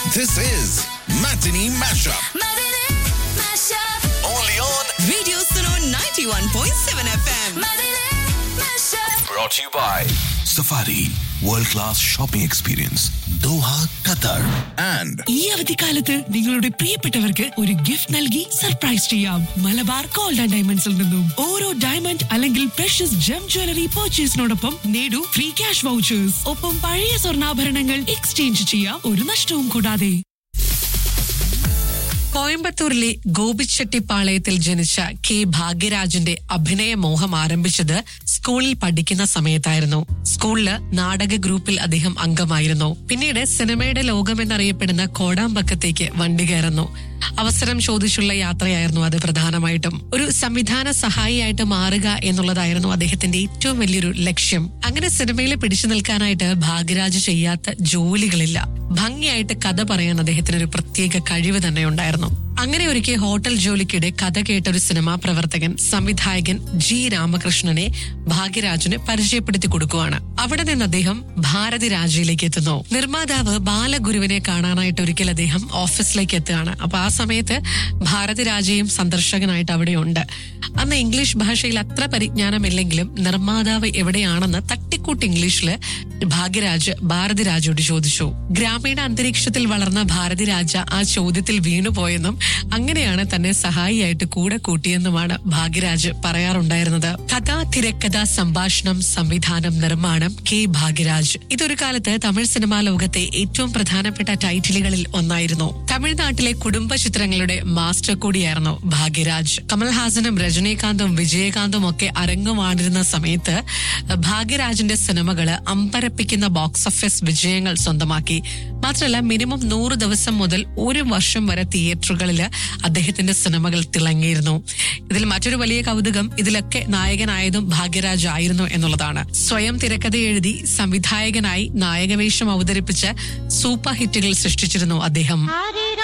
This is Matinee Mashup. Matinee Mashup. Only on. Radio Suno 91.7 FM. Matinee Mashup. Brought to you by Safari World Class Shopping Experience, Doha, Qatar. And ഈ അവധിക്കാലത്ത് നിങ്ങളുടെ പ്രിയപ്പെട്ടവർക്ക് ഒരു gift നൽകി surprise ചെയ്യാം Malabar gold and ഡയമണ്ട്സിൽ നിന്നും ഓരോ ഡയമണ്ട് അല്ലെങ്കിൽ പ്രഷ്യസ് ജം ജ്വല്ലറി പർച്ചേസിനോടൊപ്പം നേടൂ ഫ്രീ ക്യാഷ് വൗച്ചേഴ്സ് ഒപ്പം പഴയ സ്വർണ്ണാഭരണങ്ങൾ എക്സ്ചേഞ്ച് ചെയ്യാം ഒരു നഷ്ടവും കൂടാതെ കോയമ്പത്തൂരിലെ ഗോപിച്ചെട്ടിപ്പാളയത്തിൽ ജനിച്ച കെ ഭാഗ്യരാജിന്റെ അഭിനയ മോഹം ആരംഭിച്ചത് സ്കൂളിൽ പഠിക്കുന്ന സമയത്തായിരുന്നു സ്കൂളില് നാടക ഗ്രൂപ്പിൽ അദ്ദേഹം അംഗമായിരുന്നു പിന്നീട് സിനിമയുടെ ലോകമെന്നറിയപ്പെടുന്ന കോടാമ്പക്കത്തേക്ക് വണ്ടി കയറുന്നു അവസരം ചോദിച്ചുള്ള യാത്രയായിരുന്നു അത് പ്രധാനമായിട്ടും ഒരു സംവിധാന സഹായിയായിട്ട് മാറുക എന്നുള്ളതായിരുന്നു അദ്ദേഹത്തിന്റെ ഏറ്റവും വലിയൊരു ലക്ഷ്യം അങ്ങനെ സിനിമയിൽ പിടിച്ചു നിൽക്കാനായിട്ട് ഭാഗ്യരാജ് ചെയ്യാത്ത ജോലികളില്ല ഭംഗിയായിട്ട് കഥ പറയാൻ അദ്ദേഹത്തിന് ഒരു പ്രത്യേക കഴിവ് തന്നെ ഉണ്ടായിരുന്നു അങ്ങനെ ഒരിക്കൽ ഹോട്ടൽ ജോലിക്കിടെ കഥ കേട്ട ഒരു സിനിമാ പ്രവർത്തകൻ സംവിധായകൻ ജി രാമകൃഷ്ണനെ ഭാഗ്യരാജിന് പരിചയപ്പെടുത്തി കൊടുക്കുവാണ് അവിടെ നിന്ന് അദ്ദേഹം ഭാരതി രാജയിലേക്ക് എത്തുന്നു നിർമ്മാതാവ് ബാലഗുരുവിനെ കാണാനായിട്ട് ഒരിക്കൽ അദ്ദേഹം ഓഫീസിലേക്ക് എത്തുകയാണ് അപ്പൊ ആ സമയത്ത് ഭാരതി രാജയും സന്ദർശകനായിട്ട് അവിടെയുണ്ട് അന്ന് ഇംഗ്ലീഷ് ഭാഷയിൽ അത്ര പരിജ്ഞാനമില്ലെങ്കിലും നിർമ്മാതാവ് എവിടെയാണെന്ന് തട്ടിക്കൂട്ട് ഇംഗ്ലീഷില് ഭാഗ്യരാജ് ഭാരതി രാജയോട് ചോദിച്ചു ഗ്രാമീണ അന്തരീക്ഷത്തിൽ വളർന്ന ഭാരതി രാജ ആ ചോദ്യത്തിൽ വീണുപോയെന്നും അങ്ങനെയാണ് തന്നെ സഹായിയായിട്ട് കൂടെ കൂട്ടിയെന്നുമാണ് ഭാഗ്യരാജ് പറയാറുണ്ടായിരുന്നത് കഥ തിരക്കഥ സംഭാഷണം സംവിധാനം നിർമ്മാണം കെ ഭാഗ്യരാജ് ഇതൊരു കാലത്ത് തമിഴ് സിനിമാ ലോകത്തെ ഏറ്റവും പ്രധാനപ്പെട്ട ടൈറ്റിലുകളിൽ ഒന്നായിരുന്നു തമിഴ്നാട്ടിലെ കുടുംബ ചിത്രങ്ങളുടെ മാസ്റ്റർ കൂടിയായിരുന്നു ഭാഗ്യരാജ് കമൽഹാസനും രജനീകാന്തും വിജയകാന്തും ഒക്കെ അരങ്ങുവാണിരുന്ന സമയത്ത് ഭാഗ്യരാജിന്റെ സിനിമകള് അമ്പരപ്പിക്കുന്ന ബോക്സ് ഓഫീസ് വിജയങ്ങൾ സ്വന്തമാക്കി മാത്രമല്ല മിനിമം നൂറ് ദിവസം മുതൽ ഒരു വർഷം വരെ തിയേറ്ററുകളില് അദ്ദേഹത്തിന്റെ സിനിമകൾ തിളങ്ങിയിരുന്നു ഇതിൽ മറ്റൊരു വലിയ കൗതുകം ഇതിലൊക്കെ നായകനായതും ഭാഗ്യരാജ് ആയിരുന്നു എന്നുള്ളതാണ് സ്വയം തിരക്കഥ എഴുതി സംവിധായകനായി നായകവേഷം അവതരിപ്പിച്ച് സൂപ്പർ ഹിറ്റുകൾ സൃഷ്ടിച്ചിരുന്നു അദ്ദേഹം Hari